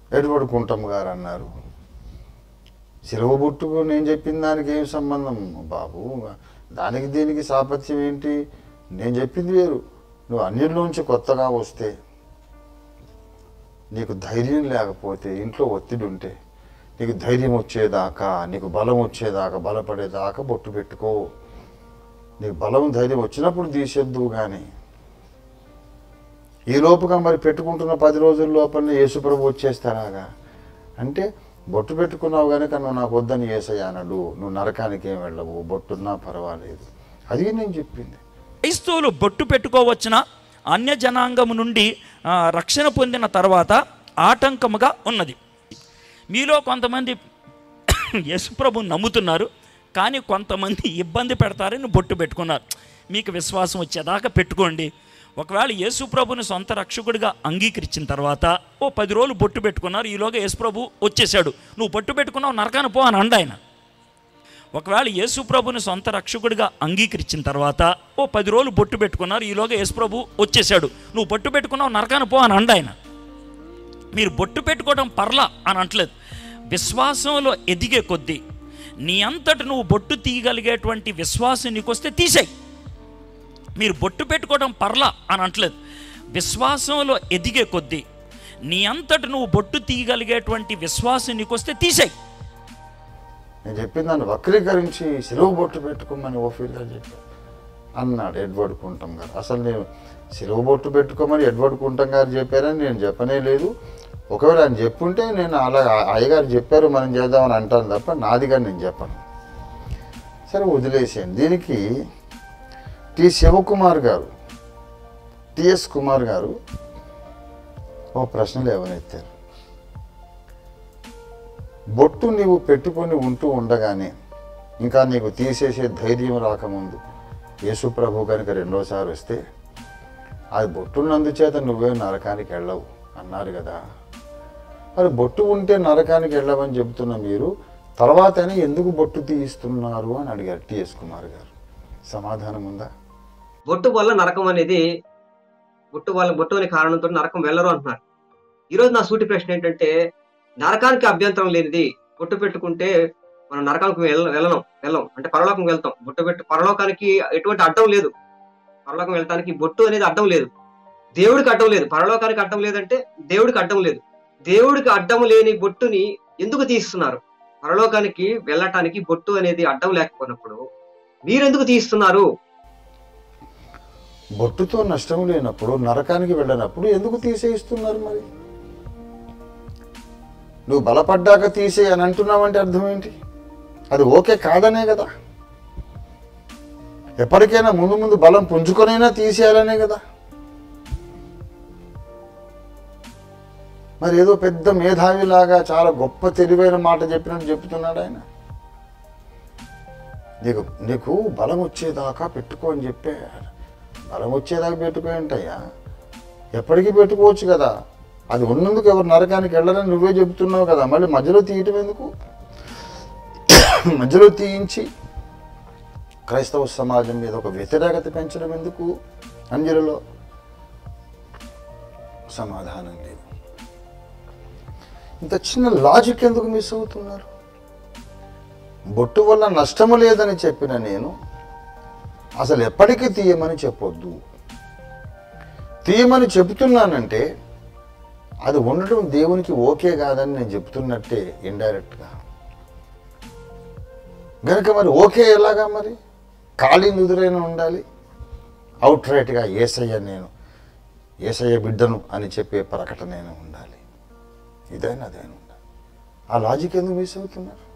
Edward కుంటమ్ గారు అన్నారు సిలువ బుట్టుకు నేను చెప్పిన దానికి ఏం సంబంధం బాబు దానికి దీనికి సాపత్యం ఏంటి నేను చెప్పింది వేరు నువ్వు అన్యుల్లోంచి కొత్తగా వస్తే నీకు ధైర్యం లేకపోతే ఇంట్లో ఒత్తిడి ఉంటే నీకు ధైర్యం వచ్చేదాకా నీకు బలం వచ్చేదాకా బలపడేదాకా బొట్టు పెట్టుకో నీకు బలం ధైర్యం వచ్చినప్పుడు తీసేద్దు కానీ ఈ లోపుగా మరి పెట్టుకుంటున్న పది రోజుల లోపలనే యేసుప్రభు వచ్చేస్తారాగా అంటే బొట్టు పెట్టుకున్నావు కనుక నువ్వు నాకు వద్దని ఏసయ్య అనడు నువ్వు నరకానికి ఏం వెళ్ళవు బొట్టున్నా పర్వాలేదు అది నేను చెప్పింది క్రైస్తవులు బొట్టు పెట్టుకోవచ్చున అన్య జనాంగము నుండి ఆ, రక్షణ పొందిన తర్వాత ఆటంకముగా ఉన్నది మీలో కొంతమంది యేసుప్రభు నమ్ముతున్నారు కానీ కొంతమంది ఇబ్బంది పెడతారని బొట్టు పెట్టుకున్నారు మీకు విశ్వాసం వచ్చేదాకా పెట్టుకోండి ఒకవేళ యేసుప్రభుని సొంత రక్షకుడిగా అంగీకరించిన తర్వాత ఓ పది రోజులు బొట్టు పెట్టుకున్నారు ఈలోగా యేసుప్రభు వచ్చేసాడు నువ్వు బొట్టు పెట్టుకున్నావు నరకాను పో అని అండ ఆయన ఒకవేళ యేసుప్రభుని సొంత రక్షకుడిగా అంగీకరించిన తర్వాత ఓ పది రోజులు బొట్టు పెట్టుకున్నారు ఈలోగా యేసుప్రభు వచ్చేసాడు నువ్వు బొట్టు పెట్టుకున్నావు నరకాను పో అని అండ ఆయన మీరు బొట్టు పెట్టుకోవడం పర్లా అని అంటలేదు విశ్వాసంలో ఎదిగే కొద్దీ నీ అంతట నువ్వు బొట్టు తీయగలిగేటువంటి విశ్వాసం నీకు వస్తే తీసేయి మీరు బొట్టు పెట్టుకోవడం పర్లా అని అంటలేదు విశ్వాసంలో ఎదిగే కొద్దీ నీ అంతట నువ్వు బొట్టు తీయగలిగేటువంటి విశ్వాసం నీకు వస్తే తీసేయి నేను చెప్పిన దాన్ని వక్రీకరించి సిలువ బొట్టు పెట్టుకోమని ఓఫీల్గా చెప్పాను అన్నాడు ఎడ్వర్డ్ కుంటం గారు అసలు నేను సిలువ బొట్టు పెట్టుకోమని ఎడ్వర్డ్ కుంటం గారు చెప్పారని నేను చెప్పనే లేదు ఒకవేళ ఆయన చెప్పుంటే నేను అలా ఆ అయ్యగారు చెప్పారు మనం చేద్దామని అంటాను తప్ప నాదిగా నేను చెప్పను సరే వదిలేసాను దీనికి టి శివకుమార్ గారు టిఎస్ కుమార్ గారు ఓ ప్రశ్నలు ఏమనెత్తారు బొట్టు నీవు పెట్టుకొని ఉంటూ ఉండగానే ఇంకా నీకు తీసేసే ధైర్యం రాకముందు యేసు ప్రభు కనుక రెండోసారి వస్తే అది బొట్టున్నందుచేత నువ్వే నరకానికి వెళ్ళవు అన్నారు కదా మరి బొట్టు ఉంటే నరకానికి వెళ్ళవని చెబుతున్న మీరు తర్వాతనే ఎందుకు బొట్టు తీయిస్తున్నారు అని అడిగారు టిఎస్ కుమార్ గారు సమాధానం ఉందా బొట్టు వల్ల నరకం అనేది బొట్టు వల్ల బొట్టు అనే కారణంతో నరకం వెళ్ళరు అంటున్నారు ఈరోజు నా సూటి ప్రశ్న ఏంటంటే నరకానికి అభ్యంతరం లేనిది బొట్టు పెట్టుకుంటే మనం నరకానికి వెళ్ళ వెళ్ళం వెళ్ళం అంటే పరలోకం వెళ్తాం బొట్టు పెట్టు పరలోకానికి ఎటువంటి అడ్డం లేదు పరలోకం వెళ్ళటానికి బొట్టు అనేది అడ్డం లేదు దేవుడికి అడ్డం లేదు పరలోకానికి అడ్డం లేదంటే దేవుడికి అడ్డం లేదు దేవుడికి అడ్డం లేని బొట్టుని ఎందుకు తీస్తున్నారు పరలోకానికి వెళ్ళటానికి బొట్టు అనేది అడ్డం లేకపోయినప్పుడు మీరెందుకు తీస్తున్నారు బొట్టుతో నష్టం లేనప్పుడు నరకానికి వెళ్ళినప్పుడు ఎందుకు తీసేయిస్తున్నారు మరి నువ్వు బలపడ్డాక తీసే అని అంటున్నావంటే అర్థం ఏంటి అది ఓకే కాదనే కదా ఎప్పటికైనా ముందు ముందు బలం పుంజుకొనైనా తీసేయాలనే కదా మరి ఏదో పెద్ద మేధావిలాగా చాలా గొప్ప తెలివైన మాట చెప్పినట్టు చెప్తున్నాడు ఆయన నీకు నీకు బలం వచ్చేదాకా పెట్టుకో అని చెప్పే బలం వచ్చేదాకా పెట్టుకో ఏంటయ్యా ఎప్పటికీ పెట్టుకోవచ్చు కదా అది ఉన్నందుకు ఎవరు నరకానికి వెళ్ళరని నువ్వే చెబుతున్నావు కదా మళ్ళీ మధ్యలో తీయటం ఎందుకు మధ్యలో తీయించి క్రైస్తవ సమాజం మీద ఒక వ్యతిరేకత పెంచడం ఎందుకు అంజలిలో సమాధానం లేదు ఇంత చిన్న లాజిక్ ఎందుకు మిస్ అవుతున్నారు బొట్టు వల్ల నష్టము లేదని చెప్పిన నేను అసలు ఎప్పటికీ తీయమని చెప్పొద్దు తీయమని చెబుతున్నానంటే అది ఉండటం దేవునికి ఓకే కాదని నేను చెప్తున్నట్టే ఇండైరెక్ట్గా గనుక మరి ఓకే ఎలాగా మరి ఖాళీ నుదురైన ఉండాలి అవుట్ రైట్గా ఏసయ్య నేను ఏసయ్య బిడ్డను అని చెప్పే ప్రకటన ఉండాలి ఇదైనా అదైనా ఉండాలి ఆ లాజిక్ ఎందుకు మిస్ అవుతున్నారు